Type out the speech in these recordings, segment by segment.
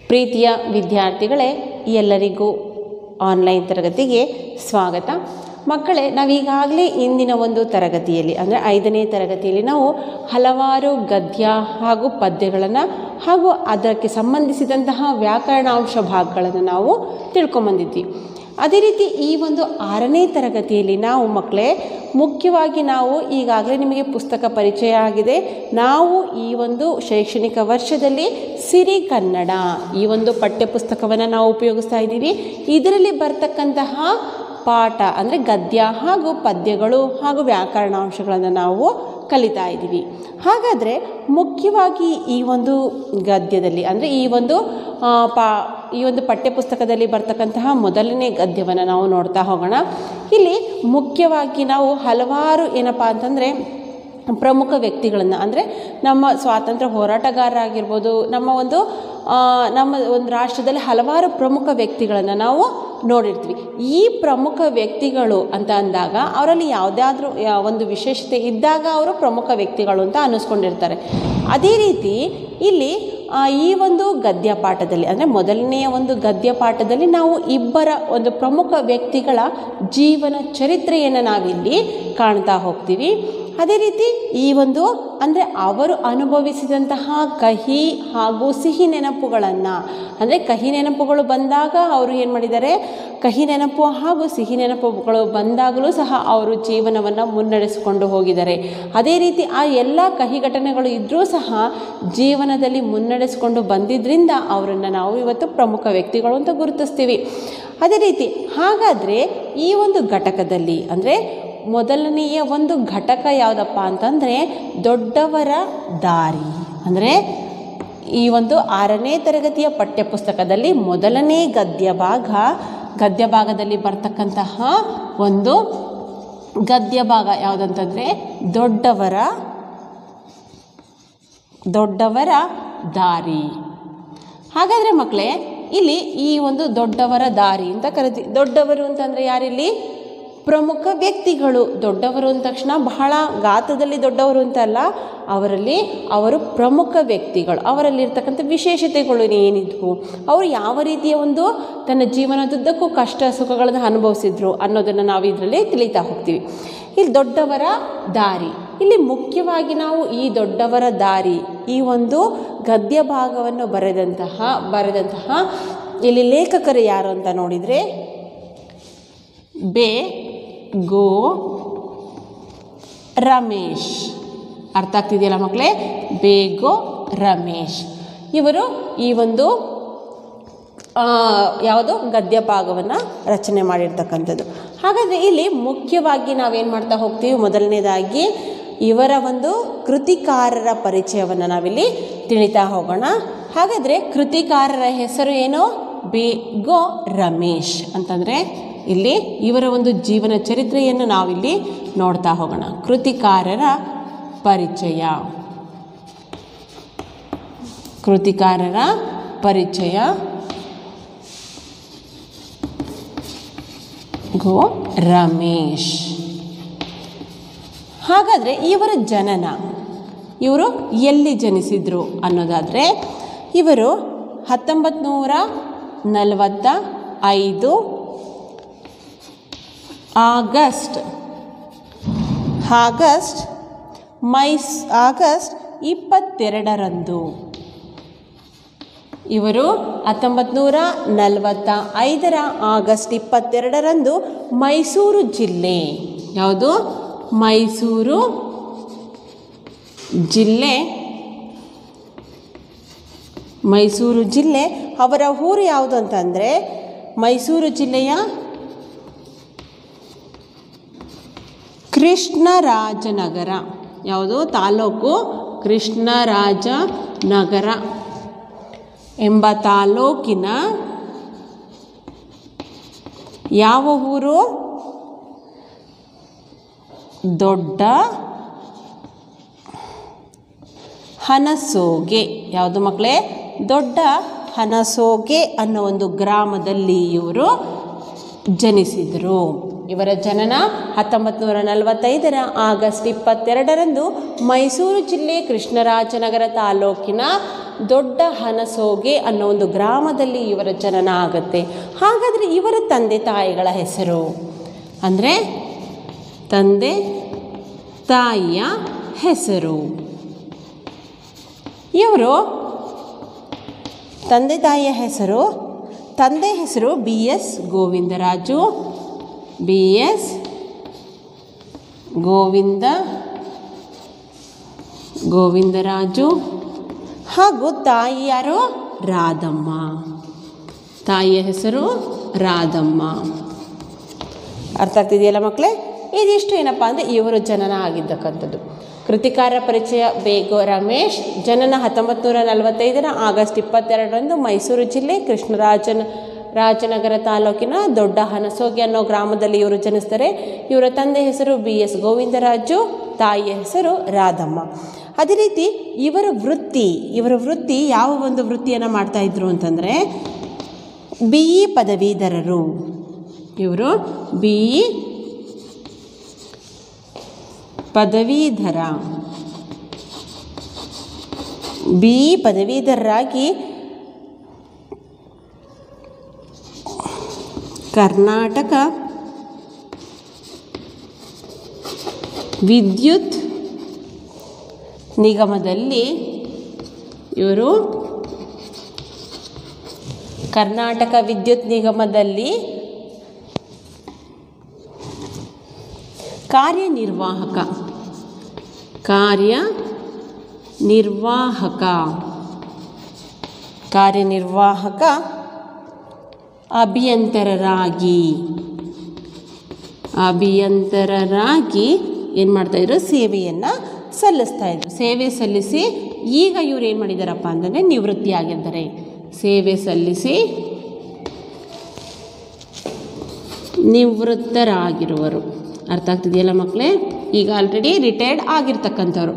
ಪ್ರೀತಿಯ ವಿದ್ಯಾರ್ಥಿಗಳೇ ಎಲ್ಲರಿಗೂ ಆನ್ಲೈನ್ ತರಗತಿಗೆ ಸ್ವಾಗತ ಮಕ್ಕಳೇ ನಾವೀಗಾಗಲೇ ಇಂದಿನ ಒಂದು ತರಗತಿಯಲ್ಲಿ ಅಂದರೆ ಐದನೇ ತರಗತಿಯಲ್ಲಿ ನಾವು ಹಲವಾರು ಗದ್ಯ ಹಾಗೂ ಪದ್ಯಗಳನ್ನು ಹಾಗೂ ಅದಕ್ಕೆ ಸಂಬಂಧಿಸಿದಂತಹ ವ್ಯಾಕರಣಾಂಶ ಭಾಗಗಳನ್ನು ನಾವು ತಿಳ್ಕೊಂಬಂದಿದ್ವಿ ಅದೇ ರೀತಿ ಈ ಒಂದು ಆರನೇ ತರಗತಿಯಲ್ಲಿ ನಾವು ಮಕ್ಕಳೇ ಮುಖ್ಯವಾಗಿ ನಾವು ಈಗಾಗಲೇ ನಿಮಗೆ ಪುಸ್ತಕ ಪರಿಚಯ ಆಗಿದೆ ನಾವು ಈ ಒಂದು ಶೈಕ್ಷಣಿಕ ವರ್ಷದಲ್ಲಿ ಸಿರಿ ಕನ್ನಡ ಈ ಒಂದು ಪಠ್ಯಪುಸ್ತಕವನ್ನು ನಾವು ಉಪಯೋಗಿಸ್ತಾ ಇದ್ದೀವಿ ಇದರಲ್ಲಿ ಬರ್ತಕ್ಕಂತಹ ಪಾಠ ಅಂದರೆ ಗದ್ಯ ಹಾಗೂ ಪದ್ಯಗಳು ಹಾಗೂ ವ್ಯಾಕರಣಾಂಶಗಳನ್ನು ನಾವು ಕಲಿತಾ ಇದ್ದೀವಿ ಹಾಗಾದರೆ ಮುಖ್ಯವಾಗಿ ಈ ಒಂದು ಗದ್ಯದಲ್ಲಿ ಅಂದರೆ ಈ ಒಂದು ಆ, ಪಾ ಈ ಒಂದು ಪಠ್ಯಪುಸ್ತಕದಲ್ಲಿ ಬರ್ತಕ್ಕಂತಹ ಮೊದಲನೇ ಗದ್ಯವನ್ನು ನಾವು ನೋಡ್ತಾ ಹೋಗೋಣ ಇಲ್ಲಿ ಮುಖ್ಯವಾಗಿ ನಾವು ಹಲವಾರು ಏನಪ್ಪ ಅಂತಂದರೆ ಪ್ರಮುಖ ವ್ಯಕ್ತಿಗಳನ್ನು ಅಂದರೆ ನಮ್ಮ ಸ್ವಾತಂತ್ರ್ಯ ಹೋರಾಟಗಾರರಾಗಿರ್ಬೋದು ನಮ್ಮ ಒಂದು ಆ, ನಮ್ಮ ಒಂದು ರಾಷ್ಟ್ರದಲ್ಲಿ ಹಲವಾರು ಪ್ರಮುಖ ವ್ಯಕ್ತಿಗಳನ್ನು ನಾವು ನೋಡಿರ್ತೀವಿ ಈ ಪ್ರಮುಖ ವ್ಯಕ್ತಿಗಳು ಅಂತ ಅಂದಾಗ ಅವರಲ್ಲಿ ಯಾವುದಾದ್ರೂ ಒಂದು ವಿಶೇಷತೆ ಇದ್ದಾಗ ಅವರು ಪ್ರಮುಖ ವ್ಯಕ್ತಿಗಳು ಅಂತ ಅನ್ನಿಸ್ಕೊಂಡಿರ್ತಾರೆ ಅದೇ ರೀತಿ ಇಲ್ಲಿ ಆ, ಈ ಒಂದು ಗದ್ಯ ಪಾಠದಲ್ಲಿ ಅಂದರೆ ಮೊದಲನೆಯ ಒಂದು ಗದ್ಯ ಪಾಠದಲ್ಲಿ ನಾವು ಇಬ್ಬರ ಒಂದು ಪ್ರಮುಖ ವ್ಯಕ್ತಿಗಳ ಜೀವನ ಚರಿತ್ರೆಯನ್ನು ನಾವಿಲ್ಲಿ ಕಾಣ್ತಾ ಹೋಗ್ತೀವಿ ಅದೇ ರೀತಿ ಈ ಒಂದು ಅಂದರೆ ಅವರು ಅನುಭವಿಸಿದಂತಹ ಕಹಿ ಹಾಗೂ ಸಿಹಿ ನೆನಪುಗಳನ್ನು ಅಂದರೆ ಕಹಿ ನೆನಪುಗಳು ಬಂದಾಗ ಅವರು ಏನು ಮಾಡಿದ್ದಾರೆ ಕಹಿ ನೆನಪು ಹಾಗೂ ಸಿಹಿ ನೆನಪುಗಳು ಬಂದಾಗಲೂ ಸಹ ಅವರು ಜೀವನವನ್ನು ಮುನ್ನಡೆಸಿಕೊಂಡು ಹೋಗಿದ್ದಾರೆ ಅದೇ ರೀತಿ ಆ ಎಲ್ಲ ಕಹಿ ಘಟನೆಗಳು ಇದ್ದರೂ ಸಹ ಜೀವನದಲ್ಲಿ ಮುನ್ನಡೆಸಿಕೊಂಡು ಬಂದಿದ್ದರಿಂದ ಅವರನ್ನು ನಾವು ಇವತ್ತು ಪ್ರಮುಖ ವ್ಯಕ್ತಿಗಳು ಅಂತ ಗುರುತಿಸ್ತೀವಿ ಅದೇ ರೀತಿ ಹಾಗಾದರೆ ಈ ಒಂದು ಘಟಕದಲ್ಲಿ ಅಂದರೆ ಮೊದಲನೆಯ ಒಂದು ಘಟಕ ಯಾವುದಪ್ಪ ಅಂತಂದರೆ ದೊಡ್ಡವರ ದಾರಿ ಅಂದರೆ ಈ ಒಂದು ಆರನೇ ತರಗತಿಯ ಪಠ್ಯಪುಸ್ತಕದಲ್ಲಿ ಮೊದಲನೇ ಗದ್ಯ ಭಾಗ ಗದ್ಯ ಭಾಗದಲ್ಲಿ ಬರ್ತಕ್ಕಂತಹ ಒಂದು ಗದ್ಯ ಭಾಗ ಯಾವುದಂತಂದರೆ ದೊಡ್ಡವರ ದೊಡ್ಡವರ ದಾರಿ ಹಾಗಾದರೆ ಮಕ್ಕಳೇ ಇಲ್ಲಿ ಈ ಒಂದು ದೊಡ್ಡವರ ದಾರಿ ಅಂತ ಕರಿತೀವಿ ದೊಡ್ಡವರು ಅಂತಂದರೆ ಯಾರಿಲ್ಲಿ ಪ್ರಮುಖ ವ್ಯಕ್ತಿಗಳು ದೊಡ್ಡವರು ಅಂದ ತಕ್ಷಣ ಬಹಳ ಗಾತ್ರದಲ್ಲಿ ದೊಡ್ಡವರು ಅಂತಲ್ಲ ಅವರಲ್ಲಿ ಅವರು ಪ್ರಮುಖ ವ್ಯಕ್ತಿಗಳು ಅವರಲ್ಲಿರ್ತಕ್ಕಂಥ ವಿಶೇಷತೆಗಳು ಏನಿದ್ವು ಅವರು ಯಾವ ರೀತಿಯ ಒಂದು ತನ್ನ ಜೀವನದುದ್ದಕ್ಕೂ ಕಷ್ಟ ಸುಖಗಳನ್ನು ಅನುಭವಿಸಿದ್ರು ಅನ್ನೋದನ್ನು ನಾವು ಇದರಲ್ಲಿ ತಿಳಿತಾ ಹೋಗ್ತೀವಿ ಇಲ್ಲಿ ದೊಡ್ಡವರ ದಾರಿ ಇಲ್ಲಿ ಮುಖ್ಯವಾಗಿ ನಾವು ಈ ದೊಡ್ಡವರ ದಾರಿ ಈ ಒಂದು ಗದ್ಯ ಭಾಗವನ್ನು ಬರೆದಂತಹ ಬರೆದಂತಹ ಇಲ್ಲಿ ಲೇಖಕರು ಯಾರು ಅಂತ ನೋಡಿದರೆ ಬೆ ಗೋ ರಮೇಶ್ ಅರ್ಥ ಆಗ್ತಿದೆಯಲ್ಲ ಮಕ್ಕಳೇ ಬೇಗೋ ರಮೇಶ್ ಇವರು ಈ ಒಂದು ಆ, ಯಾವುದು ಗದ್ಯ ಭಾಗವನ್ನು ರಚನೆ ಮಾಡಿರ್ತಕ್ಕಂಥದ್ದು ಹಾಗಾದರೆ ಇಲ್ಲಿ ಮುಖ್ಯವಾಗಿ ನಾವೇನು ಮಾಡ್ತಾ ಹೋಗ್ತೀವಿ ಮೊದಲನೇದಾಗಿ ಇವರ ಒಂದು ಕೃತಿಕಾರರ ಪರಿಚಯವನ್ನು ನಾವಿಲ್ಲಿ ತಿಳಿತಾ ಹೋಗೋಣ ಹಾಗಾದರೆ ಕೃತಿಕಾರರ ಹೆಸರು ಏನು ಬೇಗೋ ರಮೇಶ್ ಅಂತಂದರೆ ಇಲ್ಲಿ ಇವರ ಒಂದು ಜೀವನ ಚರಿತ್ರೆಯನ್ನು ನಾವಿಲ್ಲಿ ನೋಡ್ತಾ ಹೋಗೋಣ ಕೃತಿಕಾರರ ಪರಿಚಯ ಕೃತಿಕಾರರ ಪರಿಚಯ ಗೋ ರಮೇಶ್ ಹಾಗಾದರೆ ಇವರ ಜನನ ಇವರು ಎಲ್ಲಿ ಜನಿಸಿದರು ಅನ್ನೋದಾದರೆ ಇವರು ಹತ್ತೊಂಬತ್ತು ನೂರ ನಲವತ್ತ ಐದು ಆಗಸ್ಟ್ ಆಗಸ್ಟ್ ಮೈಸ್ ಆಗಸ್ಟ್ ಇಪ್ಪತ್ತೆರಡರಂದು ಇವರು ಹತ್ತೊಂಬತ್ತು ನೂರ ನಲವತ್ತ ಐದರ ಆಗಸ್ಟ್ ಇಪ್ಪತ್ತೆರಡರಂದು ಮೈಸೂರು ಜಿಲ್ಲೆ ಯಾವುದು ಮೈಸೂರು ಜಿಲ್ಲೆ ಮೈಸೂರು ಜಿಲ್ಲೆ ಅವರ ಊರು ಯಾವುದು ಅಂತಂದರೆ ಮೈಸೂರು ಜಿಲ್ಲೆಯ ಕೃಷ್ಣರಾಜನಗರ ಯಾವುದು ತಾಲೂಕು ಕೃಷ್ಣರಾಜನಗರ ಎಂಬ ತಾಲೂಕಿನ ಯಾವ ಊರು ದೊಡ್ಡ ಹನಸೋಗೆ ಯಾವುದು ಮಕ್ಕಳೇ ದೊಡ್ಡ ಹನಸೋಗೆ ಅನ್ನೋ ಒಂದು ಗ್ರಾಮದಲ್ಲಿ ಇವರು ಜನಿಸಿದರು ಇವರ ಜನನ ಹತ್ತೊಂಬತ್ತು ನೂರ ನಲವತ್ತೈದರ ಆಗಸ್ಟ್ ಇಪ್ಪತ್ತೆರಡರಂದು ಮೈಸೂರು ಜಿಲ್ಲೆ ಕೃಷ್ಣರಾಜನಗರ ತಾಲೂಕಿನ ದೊಡ್ಡ ಹನಸೋಗೆ ಅನ್ನೋ ಒಂದು ಗ್ರಾಮದಲ್ಲಿ ಇವರ ಜನನ ಆಗುತ್ತೆ ಹಾಗಾದರೆ ಇವರ ತಂದೆ ತಾಯಿಗಳ ಹೆಸರು ಅಂದರೆ ತಂದೆ ತಾಯಿಯ ಹೆಸರು ಇವರು ತಂದೆ ತಾಯಿಯ ಹೆಸರು ತಂದೆ ಹೆಸರು B S Govindaraju B S Govinda Govindaraju ಹಾಗೂ ತಾಯಿ ಯಾರು ರಾಧಮ್ಮ ತಾಯಿಯ ಹೆಸರು ರಾಧಮ್ಮ ಅರ್ಥ ಆಗ್ತಿದೆಯಲ್ಲ ಮಕ್ಕಳೇ ಇದಿಷ್ಟು ಏನಪ್ಪ ಅಂದರೆ ಇವರು ಜನನ ಆಗಿದ್ದಕ್ಕಂಥದ್ದು ಕೃತಿಕಾರ ಪರಿಚಯ ಬೇಗೋ ರಮೇಶ್ ಜನನ ಹತ್ತೊಂಬತ್ತು ನೂರ ನಲವತ್ತೈದರ ಆಗಸ್ಟ್ ಇಪ್ಪತ್ತೆರಡರಂದು ಮೈಸೂರು ಜಿಲ್ಲೆ ಕೃಷ್ಣರಾಜನ ರಾಜನಗರ ತಾಲೂಕಿನ ದೊಡ್ಡ ಹನಸೋಗಿ ಅನ್ನೋ ಗ್ರಾಮದಲ್ಲಿ ಇವರು ಜನಿಸ್ತಾರೆ ಇವರ ತಂದೆ ಹೆಸರು ಬಿ ಎಸ್ ಗೋವಿಂದರಾಜು ತಾಯಿಯ ಹೆಸರು ರಾಧಮ್ಮ ಅದೇ ರೀತಿ ಇವರ ವೃತ್ತಿ ಇವರ ವೃತ್ತಿ ಯಾವ ಒಂದು ವೃತ್ತಿಯನ್ನು ಮಾಡ್ತಾ ಇದ್ರು ಅಂತಂದರೆ ಬಿ ಇ ಪದವೀಧರರು ಇವರು ಬಿ ಇ ಪದವೀಧರ ಬಿ ಇ ಪದವೀಧರರಾಗಿ ಕರ್ನಾಟಕ ವಿದ್ಯುತ್ ನಿಗಮದಲ್ಲಿ ಇವರು ಕರ್ನಾಟಕ ವಿದ್ಯುತ್ ನಿಗಮದಲ್ಲಿ ಕಾರ್ಯನಿರ್ವಾಹಕ ಕಾರ್ಯ ನಿರ್ವಾಹಕ ಕಾರ್ಯನಿರ್ವಾಹಕ ಅಭಿಯಂತರರಾಗಿ ಅಭಿಯಂತರರಾಗಿ ಏನು ಮಾಡ್ತಾಯಿದ್ರು ಸೇವೆಯನ್ನು ಸಲ್ಲಿಸ್ತಾ ಇದ್ರು ಸೇವೆ ಸಲ್ಲಿಸಿ ಈಗ ಇವ್ರು ಏನು ಮಾಡಿದಾರಪ್ಪ ಅಂತಂದರೆ ನಿವೃತ್ತಿಯಾಗಿದ್ದಾರೆ ಸೇವೆ ಸಲ್ಲಿಸಿ ನಿವೃತ್ತರಾಗಿರುವರು ಅರ್ಥ ಆಗ್ತಿದೆಯಲ್ಲ ಮಕ್ಕಳೇ ಈಗ ಆಲ್ರೆಡಿ ರಿಟೈರ್ಡ್ ಆಗಿರ್ತಕ್ಕಂಥವ್ರು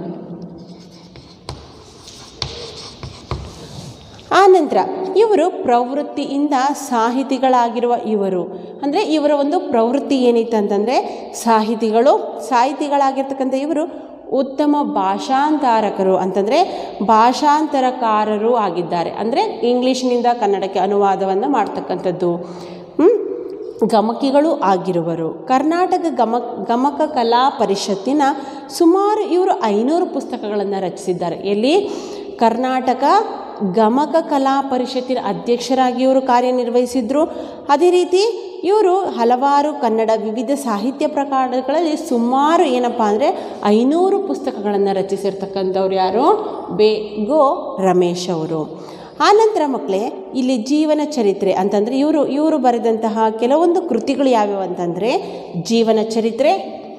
ಆನಂತರ ಇವರು ಪ್ರವೃತ್ತಿಯಿಂದ ಸಾಹಿತಿಗಳಾಗಿರುವ ಇವರು ಅಂದರೆ ಇವರ ಒಂದು ಪ್ರವೃತ್ತಿ ಏನಿತ್ತು ಅಂತಂದರೆ ಸಾಹಿತಿಗಳು ಸಾಹಿತಿಗಳಾಗಿರ್ತಕ್ಕಂಥ ಇವರು ಉತ್ತಮ ಭಾಷಾಂತರಕರು ಅಂತಂದರೆ ಭಾಷಾಂತರಕಾರರು ಆಗಿದ್ದಾರೆ ಅಂದರೆ ಇಂಗ್ಲೀಷ್ನಿಂದ ಕನ್ನಡಕ್ಕೆ ಅನುವಾದವನ್ನು ಮಾಡ್ತಕ್ಕಂಥದ್ದು ಹ್ಮ್? ಗಮಕಿಗಳು ಆಗಿರುವರು ಕರ್ನಾಟಕ ಗಮ ಗಮಕ ಕಲಾ ಪರಿಷತ್ತಿನ ಸುಮಾರು ಇವರು ಐನೂರು ಪುಸ್ತಕಗಳನ್ನು ರಚಿಸಿದ್ದಾರೆ ಎಲ್ಲಿ ಕರ್ನಾಟಕ ಗಮಕ ಕಲಾ ಪರಿಷತ್ತಿನ ಅಧ್ಯಕ್ಷರಾಗಿ ಇವರು ಕಾರ್ಯನಿರ್ವಹಿಸಿದ್ರು ಅದೇ ರೀತಿ ಇವರು ಹಲವಾರು ಕನ್ನಡ ವಿವಿಧ ಸಾಹಿತ್ಯ ಪ್ರಕಾರಗಳಲ್ಲಿ ಸುಮಾರು ಏನಪ್ಪ ಅಂದರೆ ಐನೂರು ಪುಸ್ತಕಗಳನ್ನು ರಚಿಸಿರ್ತಕ್ಕಂಥವ್ರು ಯಾರು ಬೇಗೋ ರಮೇಶ್ ಅವರು ಆನಂತರ ಮಕ್ಕಳೇ ಇಲ್ಲಿ ಜೀವನ ಚರಿತ್ರೆ ಅಂತಂದರೆ ಇವರು ಇವರು ಬರೆದಂತಹ ಕೆಲವೊಂದು ಕೃತಿಗಳು ಯಾವ್ಯಾವು ಅಂತಂದರೆ ಜೀವನ ಚರಿತ್ರೆ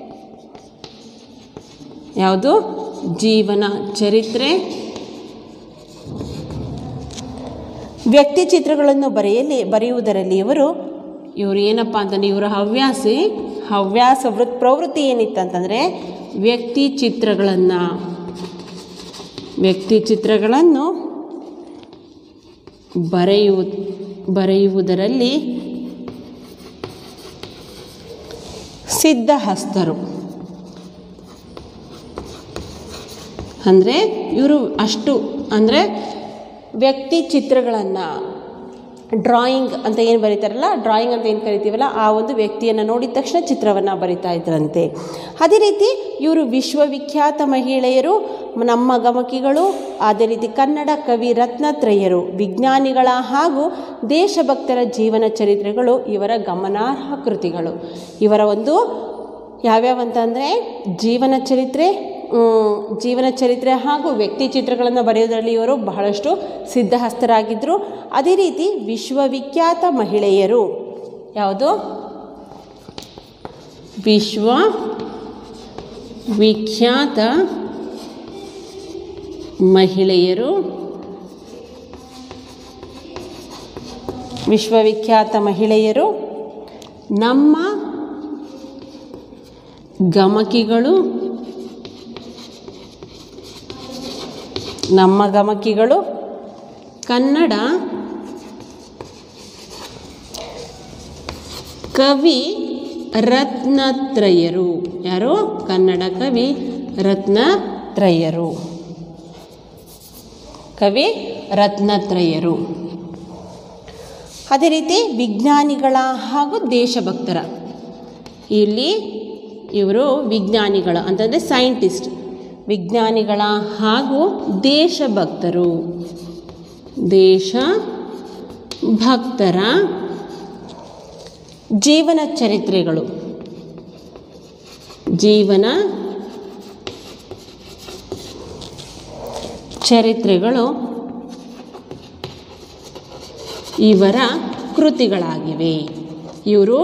ಯಾವುದು ಜೀವನ ಚರಿತ್ರೆ ವ್ಯಕ್ತಿ ಚಿತ್ರಗಳನ್ನು ಬರೆಯಲಿ ಬರೆಯುವುದರಲ್ಲಿ ಇವರು ಇವರು ಏನಪ್ಪ ಅಂತಂದ್ರೆ ಇವರ ಹವ್ಯಾಸಿ ಹವ್ಯಾಸ ವೃತ್ ಪ್ರವೃತ್ತಿ ಏನಿತ್ತು ಅಂತಂದರೆ ವ್ಯಕ್ತಿ ಚಿತ್ರಗಳನ್ನು ವ್ಯಕ್ತಿ ಚಿತ್ರಗಳನ್ನು ಬರೆಯು ಬರೆಯುವುದರಲ್ಲಿ ಸಿದ್ಧಹಸ್ತರು ಅಂದರೆ ಇವರು ಅಷ್ಟು ಅಂದರೆ ವ್ಯಕ್ತಿ ಚಿತ್ರಗಳನ್ನು ಡ್ರಾಯಿಂಗ್ ಅಂತ ಏನು ಬರೀತಾರಲ್ಲ ಡ್ರಾಯಿಂಗ್ ಅಂತ ಏನು ಕರಿತೀವಲ್ಲ ಆ ಒಂದು ವ್ಯಕ್ತಿಯನ್ನು ನೋಡಿದ ತಕ್ಷಣ ಚಿತ್ರವನ್ನು ಬರಿತಾ ಇದ್ರಂತೆ ಅದೇ ರೀತಿ ಇವರು ವಿಶ್ವವಿಖ್ಯಾತ ಮಹಿಳೆಯರು ನಮ್ಮ ಗಮಕಿಗಳು ಅದೇ ರೀತಿ ಕನ್ನಡ ಕವಿ ರತ್ನತ್ರಯರು ವಿಜ್ಞಾನಿಗಳ ಹಾಗೂ ದೇಶಭಕ್ತರ ಜೀವನ ಚರಿತ್ರೆಗಳು ಇವರ ಗಮನಾರ್ಹ ಕೃತಿಗಳು ಇವರ ಒಂದು ಯಾವ್ಯಾವ ಅಂತಂದರೆ ಜೀವನ ಚರಿತ್ರೆ ಮ್, ಜೀವನ ಚರಿತ್ರೆ ಹಾಗೂ ವ್ಯಕ್ತಿ ಚಿತ್ರಗಳನ್ನು ಬರೆಯೋದರಲ್ಲಿ ಇವರು ಬಹಳಷ್ಟು ಸಿದ್ಧಹಸ್ತರಾಗಿದ್ದರು ಅದೇ ರೀತಿ ವಿಶ್ವವಿಖ್ಯಾತ ಮಹಿಳೆಯರು ಯಾವುದು ವಿಶ್ವ ವಿಖ್ಯಾತ ಮಹಿಳೆಯರು ವಿಶ್ವವಿಖ್ಯಾತ ಮಹಿಳೆಯರು ನಮ್ಮ ಗಮಕಿಗಳು ನಮ್ಮ ಗಮಕಿಗಳು ಕನ್ನಡ ಕವಿ ರತ್ನತ್ರಯರು ಯಾರು ಕನ್ನಡ ಕವಿ ರತ್ನತ್ರಯರು ಕವಿ ರತ್ನತ್ರಯರು ಅದೇ ರೀತಿ ವಿಜ್ಞಾನಿಗಳ ಹಾಗೂ ದೇಶಭಕ್ತರ ಇಲ್ಲಿ ಇವರು ವಿಜ್ಞಾನಿಗಳ ಅಂತಂದರೆ ಸೈಂಟಿಸ್ಟ್ ವಿಜ್ಞಾನಿಗಳ ಹಾಗೂ ದೇಶಭಕ್ತರು ದೇಶ ಭಕ್ತರ ಜೀವನ ಚರಿತ್ರೆಗಳು ಜೀವನ ಚರಿತ್ರೆಗಳು ಇವರ ಕೃತಿಗಳಾಗಿವೆ ಇವರು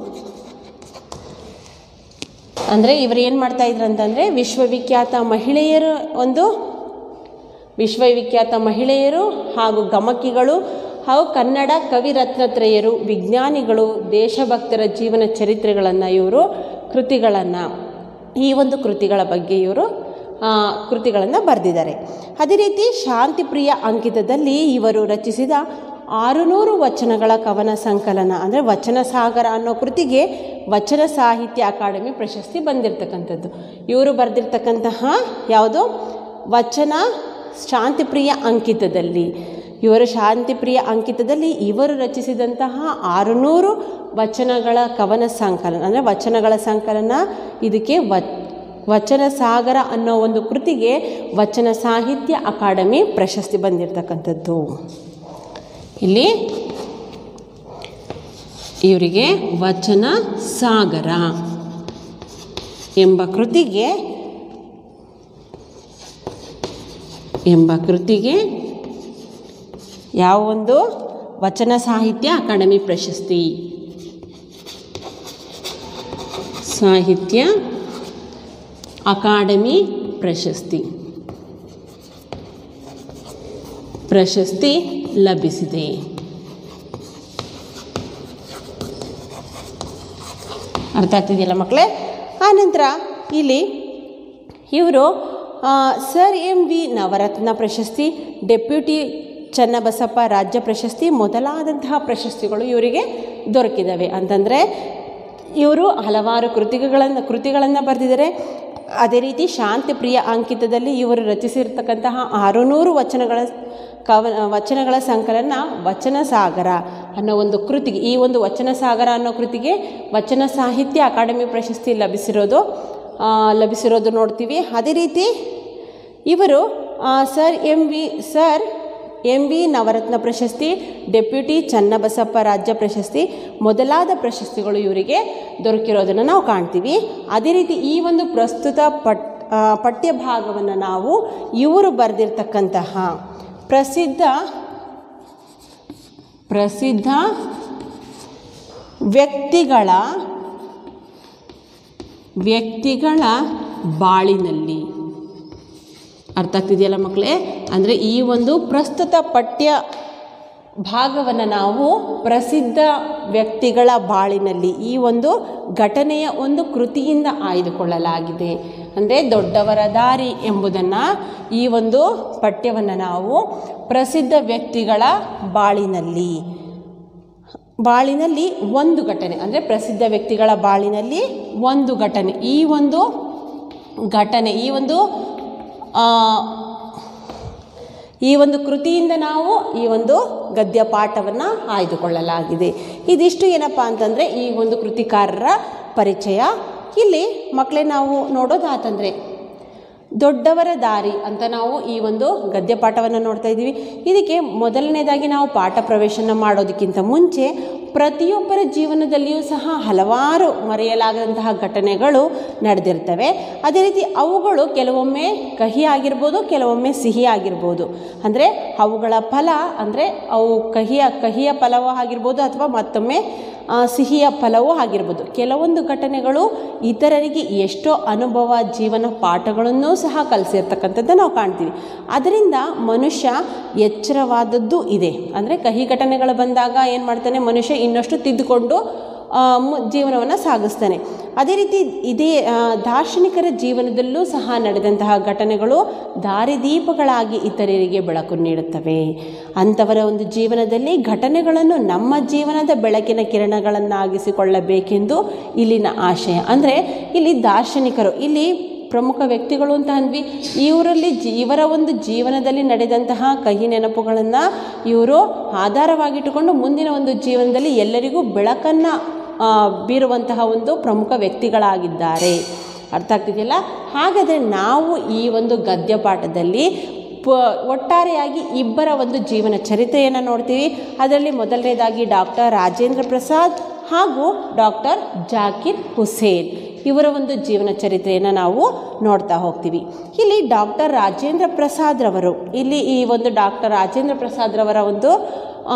ಅಂದರೆ ಇವರು ಏನು ಮಾಡ್ತಾ ಇದ್ರು ಅಂತಂದರೆ ವಿಶ್ವವಿಖ್ಯಾತ ಮಹಿಳೆಯರ ಒಂದು ವಿಶ್ವವಿಖ್ಯಾತ ಮಹಿಳೆಯರು ಹಾಗೂ ಗಮಕಿಗಳು ಹಾಗೂ ಕನ್ನಡ ಕವಿರತ್ನತ್ರಯರು ವಿಜ್ಞಾನಿಗಳು ದೇಶಭಕ್ತರ ಜೀವನ ಚರಿತ್ರೆಗಳನ್ನು ಇವರು ಕೃತಿಗಳನ್ನು ಈ ಒಂದು ಕೃತಿಗಳ ಬಗ್ಗೆ ಇವರು ಕೃತಿಗಳನ್ನು ಬರೆದಿದ್ದಾರೆ ಅದೇ ರೀತಿ ಶಾಂತಿಪ್ರಿಯ ಅಂಕಿತದಲ್ಲಿ ಇವರು ರಚಿಸಿದ ಆರುನೂರು ವಚನಗಳ ಕವನ ಸಂಕಲನ ಅಂದರೆ ವಚನ ಸಾಗರ ಅನ್ನೋ ಕೃತಿಗೆ ವಚನ ಸಾಹಿತ್ಯ ಅಕಾಡೆಮಿ ಪ್ರಶಸ್ತಿ ಬಂದಿರತಕ್ಕಂಥದ್ದು ಇವರು ಬರೆದಿರ್ತಕ್ಕಂತಹ ಯಾವುದು ವಚನ ಶಾಂತಿಪ್ರಿಯ ಅಂಕಿತದಲ್ಲಿ ಇವರು ಶಾಂತಿಪ್ರಿಯ ಅಂಕಿತದಲ್ಲಿ ಇವರು ರಚಿಸಿದಂತಹ ಆರುನೂರು ವಚನಗಳ ಕವನ ಸಂಕಲನ ಅಂದರೆ ವಚನಗಳ ಸಂಕಲನ ಇದಕ್ಕೆ ವ ವಚನ ಸಾಗರ ಅನ್ನೋ ಒಂದು ಕೃತಿಗೆ ವಚನ ಸಾಹಿತ್ಯ ಅಕಾಡೆಮಿ ಪ್ರಶಸ್ತಿ ಬಂದಿರತಕ್ಕಂಥದ್ದು ಇಲ್ಲಿ ಇವರಿಗೆ ವಚನ ಸಾಗರ ಎಂಬ ಕೃತಿಗೆ ಎಂಬ ಕೃತಿಗೆ ಯಾವ ಒಂದು ವಚನ ಸಾಹಿತ್ಯ ಅಕಾಡೆಮಿ ಪ್ರಶಸ್ತಿ ಸಾಹಿತ್ಯ ಅಕಾಡೆಮಿ ಪ್ರಶಸ್ತಿ ಪ್ರಶಸ್ತಿ ಲಭಿಸಿದೆ ಅರ್ಥ ಆಗ್ತಿದೆಯಲ್ಲ ಮಕ್ಕಳೇ ಆನಂತರ ಇಲ್ಲಿ ಇವರು ಸರ್ ಎಂ ವಿ ನವರತ್ನ ಪ್ರಶಸ್ತಿ ಡೆಪ್ಯೂಟಿ ಚನ್ನಬಸಪ್ಪ ರಾಜ್ಯ ಪ್ರಶಸ್ತಿ ಮೊದಲಾದಂತಹ ಪ್ರಶಸ್ತಿಗಳು ಇವರಿಗೆ ದೊರಕಿದ್ದಾವೆ ಅಂತಂದರೆ ಇವರು ಹಲವಾರು ಕೃತಿಗಳನ್ನು ಕೃತಿಗಳನ್ನು ಬರೆದಿದ್ದಾರೆ ಅದೇ ರೀತಿ ಶಾಂತಿಪ್ರಿಯ ಅಂಕಿತದಲ್ಲಿ ಇವರು ರಚಿಸಿರ್ತಕ್ಕಂತಹ ಆರುನೂರು ವಚನಗಳ ಕವ ವಚನಗಳ ಸಂಕಲನ ವಚನ ಸಾಗರ ಅನ್ನೋ ಒಂದು ಕೃತಿಗೆ ಈ ಒಂದು ವಚನ ಸಾಗರ ಅನ್ನೋ ಕೃತಿಗೆ ವಚನ ಸಾಹಿತ್ಯ ಅಕಾಡೆಮಿ ಪ್ರಶಸ್ತಿ ಲಭಿಸಿರೋದು ಲಭಿಸಿರೋದು ನೋಡ್ತೀವಿ ಅದೇ ರೀತಿ ಇವರು sir M V sir M V Navaratna ಪ್ರಶಸ್ತಿ ಡೆಪ್ಯೂಟಿ ಚನ್ನಬಸಪ್ಪ ರಾಜ್ಯ ಪ್ರಶಸ್ತಿ ಮೊದಲಾದ ಪ್ರಶಸ್ತಿಗಳು ಇವರಿಗೆ ದೊರಕಿರೋದನ್ನು ನಾವು ಕಾಣ್ತೀವಿ ಅದೇ ರೀತಿ ಈ ಒಂದು ಪ್ರಸ್ತುತ ಪಟ್ ಪಠ್ಯ ಭಾಗವನ್ನು ನಾವು ಇವರು ಬರೆದಿರ್ತಕ್ಕಂತಹ ಪ್ರಸಿದ್ಧ ಪ್ರಸಿದ್ಧ ವ್ಯಕ್ತಿಗಳ ವ್ಯಕ್ತಿಗಳ ಬಾಳಿನಲ್ಲಿ ಅರ್ಥ ಆಗ್ತಿದೆಯಲ್ಲ ಮಕ್ಕಳೇ ಅಂದರೆ ಈ ಒಂದು ಪ್ರಸ್ತುತ ಪಠ್ಯ ಭಾಗವನ್ನು ನಾವು ಪ್ರಸಿದ್ಧ ವ್ಯಕ್ತಿಗಳ ಬಾಳಿನಲ್ಲಿ ಈ ಒಂದು ಘಟನೆಯ ಒಂದು ಕೃತಿಯಿಂದ ಆಯ್ದುಕೊಳ್ಳಲಾಗಿದೆ ಅಂದರೆ ದೊಡ್ಡವರ ದಾರಿ ಎಂಬುದನ್ನು ಈ ಒಂದು ಪಠ್ಯವನ್ನು ನಾವು ಪ್ರಸಿದ್ಧ ವ್ಯಕ್ತಿಗಳ ಬಾಳಿನಲ್ಲಿ ಬಾಳಿನಲ್ಲಿ ಒಂದು ಘಟನೆ ಅಂದರೆ ಪ್ರಸಿದ್ಧ ವ್ಯಕ್ತಿಗಳ ಬಾಳಿನಲ್ಲಿ ಒಂದು ಘಟನೆ ಈ ಒಂದು ಘಟನೆ ಈ ಒಂದು ಈ ಒಂದು ಕೃತಿಯಿಂದ ನಾವು ಈ ಒಂದು ಗದ್ಯ ಪಾಠವನ್ನು ಆಯ್ದುಕೊಳ್ಳಲಾಗಿದೆ ಇದಿಷ್ಟು ಏನಪ್ಪ ಅಂತಂದರೆ ಈ ಒಂದು ಕೃತಿಕಾರರ ಪರಿಚಯ ಇಲ್ಲಿ ಮಕ್ಕಳೇ ನಾವು ನೋಡೋದಾತಂದರೆ ದೊಡ್ಡವರ ದಾರಿ ಅಂತ ನಾವು ಈ ಒಂದು ಗದ್ಯ ಪಾಠವನ್ನು ನೋಡ್ತಾ ಇದ್ದೀವಿ ಇದಕ್ಕೆ ಮೊದಲನೇದಾಗಿ ನಾವು ಪಾಠ ಪ್ರವೇಶನ ಮಾಡೋದಕ್ಕಿಂತ ಮುಂಚೆ ಪ್ರತಿಯೊಬ್ಬರ ಜೀವನದಲ್ಲಿಯೂ ಸಹ ಹಲವಾರು ಮರೆಯಲಾಗದಂತಹ ಘಟನೆಗಳು ನಡೆದಿರ್ತವೆ ಅದೇ ರೀತಿ ಅವುಗಳು ಕೆಲವೊಮ್ಮೆ ಕಹಿ ಆಗಿರ್ಬೋದು ಕೆಲವೊಮ್ಮೆ ಸಿಹಿ ಆಗಿರ್ಬೋದು ಅಂದರೆ ಅವುಗಳ ಫಲ ಅಂದರೆ ಅವು ಕಹಿಯ ಕಹಿಯ ಫಲವೂ ಆಗಿರ್ಬೋದು ಅಥವಾ ಮತ್ತೊಮ್ಮೆ ಸಿಹಿಯ ಫಲವೂ ಆಗಿರ್ಬೋದು ಕೆಲವೊಂದು ಘಟನೆಗಳು ಇತರರಿಗೆ ಎಷ್ಟೋ ಅನುಭವ ಜೀವನ ಪಾಠಗಳನ್ನೂ ಸಹ ಕಲಿಸಿರ್ತಕ್ಕಂಥದ್ದು ನಾವು ಕಾಣ್ತೀವಿ ಅದರಿಂದ ಮನುಷ್ಯ ಎಚ್ಚರವಾದದ್ದು ಇದೆ ಅಂದರೆ ಕಹಿ ಘಟನೆಗಳು ಬಂದಾಗ ಏನು ಮಾಡ್ತಾನೆ ಮನುಷ್ಯ ಇನ್ನಷ್ಟು ತಿದ್ದುಕೊಂಡು ಮು ಜೀವನವನ್ನು ಸಾಗಿಸ್ತಾನೆ ಅದೇ ರೀತಿ ಇದೇ ದಾರ್ಶನಿಕರ ಜೀವನದಲ್ಲೂ ಸಹ ನಡೆದಂತಹ ಘಟನೆಗಳು ದಾರಿದೀಪಗಳಾಗಿ ಇತರರಿಗೆ ಬೆಳಕು ನೀಡುತ್ತವೆ ಅಂಥವರ ಒಂದು ಜೀವನದಲ್ಲಿ ಘಟನೆಗಳನ್ನು ನಮ್ಮ ಜೀವನದ ಬೆಳಕಿನ ಕಿರಣಗಳನ್ನಾಗಿಸಿಕೊಳ್ಳಬೇಕೆಂದು ಇಲ್ಲಿನ ಆಶಯ ಅಂದರೆ ಇಲ್ಲಿ ದಾರ್ಶನಿಕರು ಇಲ್ಲಿ ಪ್ರಮುಖ ವ್ಯಕ್ತಿಗಳು ಅಂತ ಅಂದ್ವಿ ಇವರಲ್ಲಿ ಜಿ ಇವರ ಒಂದು ಜೀವನದಲ್ಲಿ ನಡೆದಂತಹ ಕಹಿ ನೆನಪುಗಳನ್ನು ಇವರು ಆಧಾರವಾಗಿಟ್ಟುಕೊಂಡು ಮುಂದಿನ ಒಂದು ಜೀವನದಲ್ಲಿ ಎಲ್ಲರಿಗೂ ಬೆಳಕನ್ನು ಬೀರುವಂತಹ ಒಂದು ಪ್ರಮುಖ ವ್ಯಕ್ತಿಗಳಾಗಿದ್ದಾರೆ ಅರ್ಥ ಆಗ್ತಿದೆಯಲ್ಲ ಹಾಗಾದರೆ ನಾವು ಈ ಒಂದು ಗದ್ಯ ಪಾಠದಲ್ಲಿ ಪ ಒಟ್ಟಾರೆಯಾಗಿ ಇಬ್ಬರ ಒಂದು ಜೀವನ ಚರಿತ್ರೆಯನ್ನು ನೋಡ್ತೀವಿ ಅದರಲ್ಲಿ ಮೊದಲನೇದಾಗಿ ಡಾಕ್ಟರ್ ರಾಜೇಂದ್ರ ಪ್ರಸಾದ್ ಹಾಗೂ ಡಾಕ್ಟರ್ ಜಾಕಿರ್ ಹುಸೇನ್ ಇವರ ಒಂದು ಜೀವನ ಚರಿತ್ರೆಯನ್ನು ನಾವು ನೋಡ್ತಾ ಹೋಗ್ತೀವಿ ಇಲ್ಲಿ ಡಾಕ್ಟರ್ ರಾಜೇಂದ್ರ ಪ್ರಸಾದ್ರವರು ಇಲ್ಲಿ ಈ ಒಂದು ಡಾಕ್ಟರ್ ರಾಜೇಂದ್ರ ಪ್ರಸಾದ್ರವರ ಒಂದು ಆ,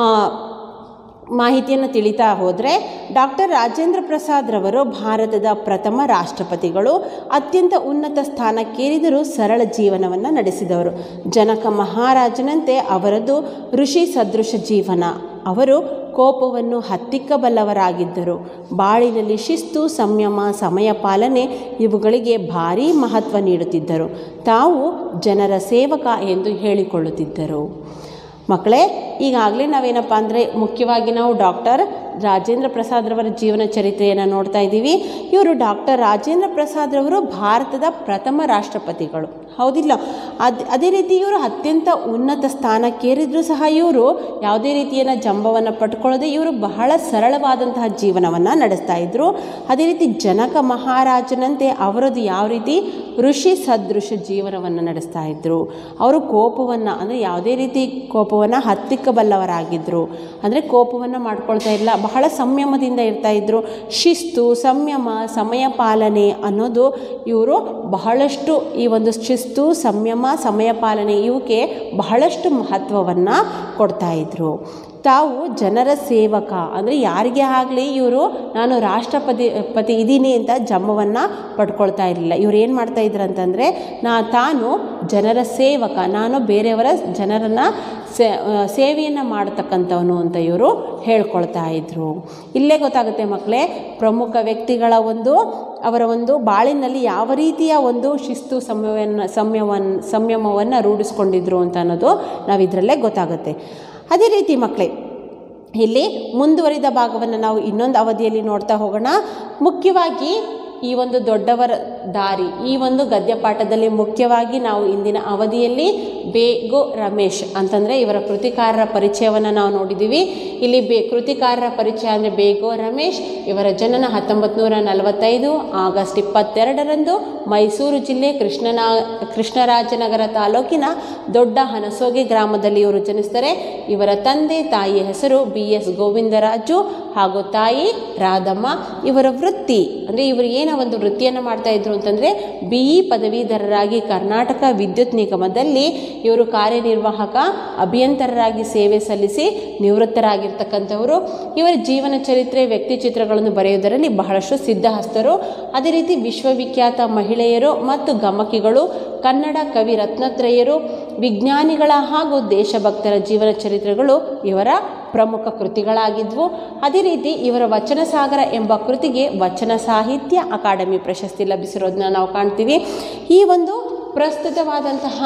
ಮಾಹಿತಿಯನ್ನು ತಿಳಿತಾ ಹೋದರೆ ಡಾಕ್ಟರ್ ರಾಜೇಂದ್ರ ಪ್ರಸಾದ್ರವರು ಭಾರತದ ಪ್ರಥಮ ರಾಷ್ಟ್ರಪತಿಗಳು ಅತ್ಯಂತ ಉನ್ನತ ಸ್ಥಾನಕ್ಕೇರಿದರೂ ಸರಳ ಜೀವನವನ್ನು ನಡೆಸಿದವರು ಜನಕ ಮಹಾರಾಜನಂತೆ ಅವರದ್ದು ಋಷಿ ಸದೃಶ ಜೀವನ ಅವರು ಕೋಪವನ್ನು ಹತ್ತಿಕ್ಕಬಲ್ಲವರಾಗಿದ್ದರು ಬಾಳಿನಲ್ಲಿ ಶಿಸ್ತು ಸಂಯಮ ಸಮಯ ಪಾಲನೆ ಇವುಗಳಿಗೆ ಭಾರೀ ಮಹತ್ವ ನೀಡುತ್ತಿದ್ದರು ತಾವು ಜನರ ಸೇವಕ ಎಂದು ಹೇಳಿಕೊಳ್ಳುತ್ತಿದ್ದರು ಮಕ್ಕಳೇ ಈಗಾಗಲೇ ನಾವೇನಪ್ಪ ಅಂದರೆ ಮುಖ್ಯವಾಗಿ ನಾವು ಡಾಕ್ಟರ್ ರಾಜೇಂದ್ರ ಪ್ರಸಾದ್ರವರ ಜೀವನ ಚರಿತ್ರೆಯನ್ನು ನೋಡ್ತಾ ಇದ್ದೀವಿ ಇವರು ಡಾಕ್ಟರ್ ರಾಜೇಂದ್ರ ಪ್ರಸಾದ್ರವರು ಭಾರತದ ಪ್ರಥಮ ರಾಷ್ಟ್ರಪತಿಗಳು ಹೌದಿಲ್ಲ ಅದು ಅದೇ ರೀತಿ ಇವರು ಅತ್ಯಂತ ಉನ್ನತ ಸ್ಥಾನಕ್ಕೇರಿದ್ರು ಸಹ ಇವರು ಯಾವುದೇ ರೀತಿಯ ಜಂಬವನ್ನು ಪಟ್ಕೊಳ್ಳದೆ ಇವರು ಬಹಳ ಸರಳವಾದಂತಹ ಜೀವನವನ್ನು ನಡೆಸ್ತಾ ಇದ್ದರು ಅದೇ ರೀತಿ ಜನಕ ಮಹಾರಾಜನಂತೆ ಅವರದ್ದು ಯಾವ ರೀತಿ ಋಷಿ ಸದೃಶ ಜೀವನವನ್ನು ನಡೆಸ್ತಾ ಇದ್ದರು ಅವರು ಕೋಪವನ್ನು ಅಂದರೆ ಯಾವುದೇ ರೀತಿ ಕೋಪವನ್ನು ಹತ್ತಿಕ್ಕಬಲ್ಲವರಾಗಿದ್ದರು ಅಂದರೆ ಕೋಪವನ್ನು ಮಾಡ್ಕೊಳ್ತಾ ಇಲ್ಲ ಬಹಳ ಸಂಯಮದಿಂದ ಇರ್ತಾ ಇದ್ದರು ಶಿಸ್ತು ಸಂಯಮ ಸಮಯ ಪಾಲನೆ ಅನ್ನೋದು ಇವರು ಬಹಳಷ್ಟು ಈ ಒಂದು ಶಿಸ್ತು ಸಂಯಮ ಸಮಯ ಪಾಲನೆ ಇವಕ್ಕೆ ಬಹಳಷ್ಟು ಮಹತ್ವವನ್ನು ಕೊಡ್ತಾ ಇದ್ದರು ತಾವು ಜನರ ಸೇವಕ ಅಂದರೆ ಯಾರಿಗೆ ಆಗಲಿ ಇವರು ನಾನು ರಾಷ್ಟ್ರಪತಿ ಪತಿ ಇದ್ದೀನಿ ಅಂತ ಜಂಬವನ್ನು ಪಡ್ಕೊಳ್ತಾ ಇರಲಿಲ್ಲ ಇವ್ರು ಏನು ಮಾಡ್ತಾ ಇದ್ರು ಅಂತಂದರೆ ನಾ ತಾನು ಜನರ ಸೇವಕ ನಾನು ಬೇರೆಯವರ ಜನರನ್ನು ಸೇ ಸೇವೆಯನ್ನು ಮಾಡತಕ್ಕಂಥವನು ಅಂತ ಇವರು ಹೇಳ್ಕೊಳ್ತಾ ಇದ್ದರು ಇಲ್ಲೇ ಗೊತ್ತಾಗುತ್ತೆ ಮಕ್ಕಳೇ ಪ್ರಮುಖ ವ್ಯಕ್ತಿಗಳ ಒಂದು ಅವರ ಒಂದು ಬಾಳಿನಲ್ಲಿ ಯಾವ ರೀತಿಯ ಒಂದು ಶಿಸ್ತು ಸಂಯಮವನ್ನು ಸಂಯಮವನ್ನು ಸಂಯಮವನ್ನು ರೂಢಿಸ್ಕೊಂಡಿದ್ರು ಅಂತ ಅನ್ನೋದು ನಾವು ಇದರಲ್ಲೇ ಗೊತ್ತಾಗುತ್ತೆ ಅದೇ ರೀತಿ ಮಕ್ಕಳೇ ಇಲ್ಲಿ ಮುಂದುವರಿದ ಭಾಗವನ್ನು ನಾವು ಇನ್ನೊಂದು ಅವಧಿಯಲ್ಲಿ ನೋಡ್ತಾ ಹೋಗೋಣ ಮುಖ್ಯವಾಗಿ ಈ ಒಂದು ದೊಡ್ಡವರ ದಾರಿ ಈ ಒಂದು ಗದ್ಯಪಾಠದಲ್ಲಿ ಮುಖ್ಯವಾಗಿ ನಾವು ಇಂದಿನ ಅವಧಿಯಲ್ಲಿ ಬೇಗೋ ರಮೇಶ್ ಅಂತಂದರೆ ಇವರ ಕೃತಿಕಾರರ ಪರಿಚಯವನ್ನು ನಾವು ನೋಡಿದ್ದೀವಿ ಇಲ್ಲಿ ಬೇ ಕೃತಿಕಾರರ ಪರಿಚಯ ಅಂದರೆ ಬೇಗೋ ರಮೇಶ್ ಇವರ ಜನನ ಹತ್ತೊಂಬತ್ತು ನೂರ ನಲವತ್ತೈದು ಆಗಸ್ಟ್ ಇಪ್ಪತ್ತೆರಡರಂದು ಮೈಸೂರು ಜಿಲ್ಲೆ ಕೃಷ್ಣನ ಕೃಷ್ಣರಾಜನಗರ ತಾಲೂಕಿನ ದೊಡ್ಡ ಹನಸೋಗೆ ಗ್ರಾಮದಲ್ಲಿ ಇವರು ಜನಿಸ್ತಾರೆ ಇವರ ತಂದೆ ತಾಯಿಯ ಹೆಸರು ಬಿ ಎಸ್ ಗೋವಿಂದರಾಜು ಹಾಗೂ ತಾಯಿ ರಾಧಮ್ಮ ಇವರ ವೃತ್ತಿ ಅಂದರೆ ಇವರು ಏನೋ ಒಂದು ವೃತ್ತಿಯನ್ನು ಮಾಡ್ತಾ ಇದ್ರು ಅಂತಂದರೆ ಬಿ ಇ ಪದವೀಧರರಾಗಿ ಕರ್ನಾಟಕ ವಿದ್ಯುತ್ ನಿಗಮದಲ್ಲಿ ಇವರು ಕಾರ್ಯನಿರ್ವಾಹಕ ಅಭಿಯಂತರರಾಗಿ ಸೇವೆ ಸಲ್ಲಿಸಿ ನಿವೃತ್ತರಾಗಿರ್ತಕ್ಕಂಥವರು ಇವರ ಜೀವನ ಚರಿತ್ರೆ ವ್ಯಕ್ತಿ ಚಿತ್ರಗಳನ್ನು ಬರೆಯುವುದರಲ್ಲಿ ಬಹಳಷ್ಟು ಸಿದ್ಧಹಸ್ತರು ಅದೇ ರೀತಿ ವಿಶ್ವವಿಖ್ಯಾತ ಮಹಿಳೆಯರು ಮತ್ತು ಗಮಕಿಗಳು ಕನ್ನಡ ಕವಿ ರತ್ನತ್ರಯರು ವಿಜ್ಞಾನಿಗಳ ಹಾಗೂ ದೇಶಭಕ್ತರ ಜೀವನ ಚರಿತ್ರೆಗಳು ಇವರ ಪ್ರಮುಖ ಕೃತಿಗಳಾಗಿದ್ವು ಅದೇ ರೀತಿ ಇವರ ವಚನ ಸಾಗರ ಎಂಬ ಕೃತಿಗೆ ವಚನ ಸಾಹಿತ್ಯ ಅಕಾಡೆಮಿ ಪ್ರಶಸ್ತಿ ಲಭಿಸಿರೋದನ್ನ ನಾವು ಕಾಣ್ತೀವಿ ಈ ಒಂದು ಪ್ರಸ್ತುತವಾದಂತಹ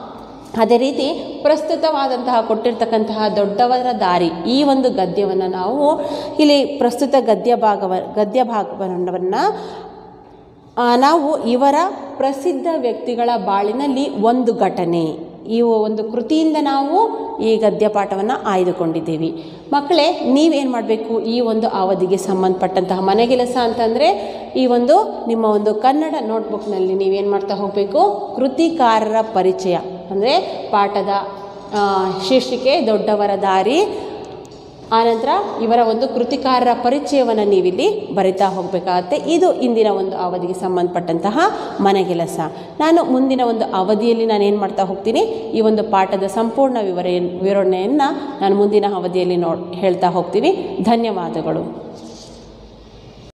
ಅದೇ ರೀತಿ ಪ್ರಸ್ತುತವಾದಂತಹ ಕೊಟ್ಟಿರ್ತಕ್ಕಂತಹ ದೊಡ್ಡವರ ದಾರಿ ಈ ಒಂದು ಗದ್ಯವನ್ನು ನಾವು ಇಲ್ಲಿ ಪ್ರಸ್ತುತ ಗದ್ಯ ಭಾಗವ ಗದ್ಯ ಭಾಗವನ್ನು ಆ, ನಾವು ಇವರ ಪ್ರಸಿದ್ಧ ವ್ಯಕ್ತಿಗಳ ಬಾಳಿನಲ್ಲಿ ಒಂದು ಘಟನೆ ಈ ಒಂದು ಕೃತಿಯಿಂದ ನಾವು ಈ ಗದ್ಯ ಪಾಠವನ್ನು ಆಯ್ದುಕೊಂಡಿದ್ದೀವಿ ಮಕ್ಕಳೇ ನೀವೇನು ಮಾಡಬೇಕು ಈ ಒಂದು ಅವಧಿಗೆ ಸಂಬಂಧಪಟ್ಟಂತಹ ಮನೆಗೆಲಸ ಅಂತಂದರೆ ಈ ಒಂದು ನಿಮ್ಮ ಒಂದು ಕನ್ನಡ ನೋಟ್ಬುಕ್ನಲ್ಲಿ ನೀವೇನು ಮಾಡ್ತಾ ಹೋಗಬೇಕು ಕೃತಿಕಾರರ ಪರಿಚಯ ಅಂದರೆ ಪಾಠದ ಆ, ಶೀರ್ಷಿಕೆ ದೊಡ್ಡವರ ದಾರಿ ಆನಂತರ ಇವರ ಒಂದು ಕೃತಿಕಾರರ ಪರಿಚಯವನ್ನು ನೀವಿಲ್ಲಿ ಬರಿತಾ ಹೋಗಬೇಕಾಗತ್ತೆ ಇದು ಇಂದಿನ ಒಂದು ಅವಧಿಗೆ ಸಂಬಂಧಪಟ್ಟಂತಹ ಮನೆಗೆಲಸ ನಾನು ಮುಂದಿನ ಒಂದು ಅವಧಿಯಲ್ಲಿ ನಾನು ಏನು ಮಾಡ್ತಾ ಹೋಗ್ತೀನಿ ಈ ಒಂದು ಪಾಠದ ಸಂಪೂರ್ಣ ವಿವರ ವಿವರಣೆಯನ್ನು ನಾನು ಮುಂದಿನ ಅವಧಿಯಲ್ಲಿ ನೋ ಹೇಳ್ತಾ ಹೋಗ್ತೀನಿ ಧನ್ಯವಾದಗಳು